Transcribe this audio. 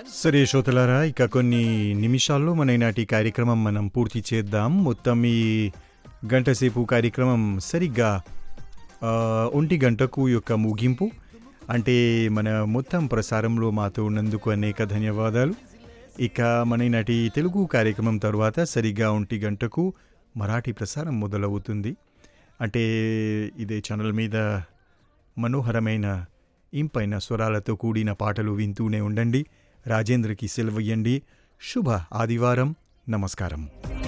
సరే శ్రోతలారా ఇక కొన్ని నిమిషాల్లో మన ఈనాటి కార్యక్రమం మనం పూర్తి చేద్దాం మొత్తం ఈ గంట సేపు కార్యక్రమం సరిగ్గా ఆ, ఒంటి గంటకు యొక్క ముగింపు అంటే మన మొత్తం ప్రసారంలో మాతో ఉన్నందుకు అనేక ధన్యవాదాలు ఇక మన ఈనాటి తెలుగు కార్యక్రమం తర్వాత సరిగ్గా ఒంటి గంటకు మరాఠీ ప్రసారం మొదలవుతుంది అంటే ఇదే ఛానల్ మీద మనోహరమైన ఇంపైన స్వరాలతో కూడిన పాటలు వింటూనే ఉండండి రాజేంద్రకి సెలవు ఇయ్యండి శుభ ఆదివారం నమస్కారం